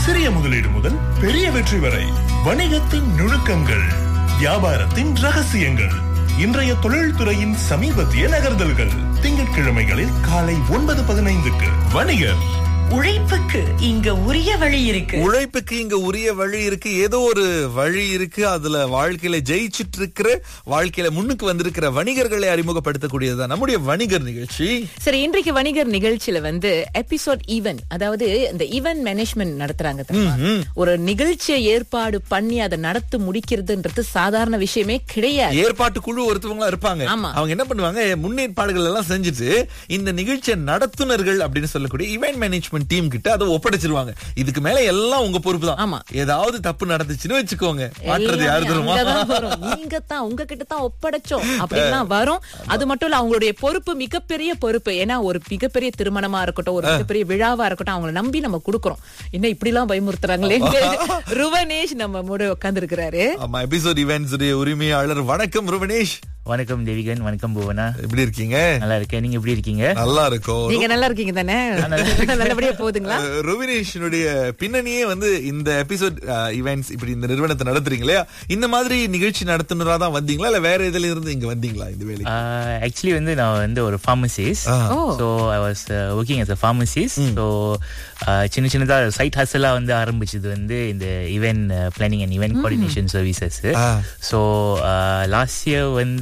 சிறிய முதலீடு முதல் பெரிய வெற்றி வரை வணிகத்தின் நுணுக்கங்கள் வியாபாரத்தின் ரகசியங்கள் இன்றைய தொழில்துறையின் சமீபத்திய நகர்தல்கள் திங்கட்கிழமைகளில் காலை ஒன்பது பதினைந்துக்கு வணிகர் உழைப்புக்கு இங்க உரிய வழி இருக்கு உழைப்புக்கு இங்க உரிய வழி இருக்கு ஏதோ ஒரு வழி இருக்கு அதுல வாழ்க்கையில ஜெயிச்சிட்டு இருக்கிற வாழ்க்கையில முன்னுக்கு வந்திருக்கிற வணிகர்களை அறிமுகப்படுத்தக்கூடியதுதான் நம்முடைய வணிகர் நிகழ்ச்சி சரி இன்றைக்கு வணிகர் நிகழ்ச்சியில வந்து எபிசோட் ஈவென்ட் அதாவது இந்த ஈவென்ட் மேனேஜ்மெண்ட் நடத்துறாங்க தெரியுமா? ஒரு நிகழ்ச்சியை ஏற்பாடு பண்ணி அதை நடத்தி முடிக்கிறதுன்றது சாதாரண விஷயமே கிடையாது ஏற்பாட்டு குழு ஒருத்தவங்களா இருப்பாங்க ஆமா. அவங்க என்ன பண்ணுவாங்க முன்னேற்பாடுகள் எல்லாம் செஞ்சுட்டு இந்த நிகழ்ச்சியை நடத்துனர்கள் அப்படின்னு சொல்லக்கூடிய இவெண்ட் மேனேஜ்மெண்ட் டீம் கிட்ட அதை ஒப்படைச்சிருவாங்க இதுக்கு மேல எல்லாம் உங்க பொறுப்பு தான் ஆமா. ஏதாவது தப்பு நடந்துச்சுன்னு வச்சுக்கோங்க மாற்றுறது யாரு எல்லாமே தெரியுமா அங்கதான் வரும். நீங்க தான் உங்ககிட்ட தான் ஒப்படைச்சோம் அப்படின்லாம் வரும் அது மட்டும் இல்ல அவங்களுடைய பொறுப்பு மிகப்பெரிய பொறுப்பு ஏன்னா ஒரு மிகப்பெரிய திருமணமா இருக்கட்டும் ஒரு மிகப்பெரிய விழாவா இருக்கட்டும் அவங்களை நம்பி நம்ம கொடுக்கறோம் என்ன இப்படி எல்லாம் பயமுறுத்துறாங்களே ருவனேஷ் நம்ம முடி உட்கார்ந்து இருக்கிறாரு ஆமா எபிசோட் இவெண்ட்ஸ் உரிமையாளர் வணக்கம் ருவனேஷ் வணக்கம் தேவிகன் வணக்கம் புவனா எப்படி இருக்கீங்க நல்லா இருக்கேன் நீங்க எப்படி இருக்கீங்க நல்லா இருக்கும் நீங்க நல்லா இருக்கீங்க தானே நல்லபடியா போகுதுங்களா அஹ், ருவினேஷனுடைய பின்னணியே வந்து இந்த எபிசோட் இவெண்ட்ஸ் இப்படி இந்த நிறுவனத்தை நடத்துறீங்க இல்லையா இந்த மாதிரி நிகழ்ச்சி நடத்துனரா தான் வந்தீங்களா இல்ல வேற இதுல இருந்து இங்க வந்தீங்களா இந்த வேலைக்கு ஆக்சுவலி வந்து நான் வந்து ஒரு pharmacist oh. So I was working as a pharmacist so சின்ன சின்னதா சைட் ஹஸ்லாம் வந்து ஆரம்பிச்சது வந்து இந்த event planning and event coordination services ah. So last year வந்து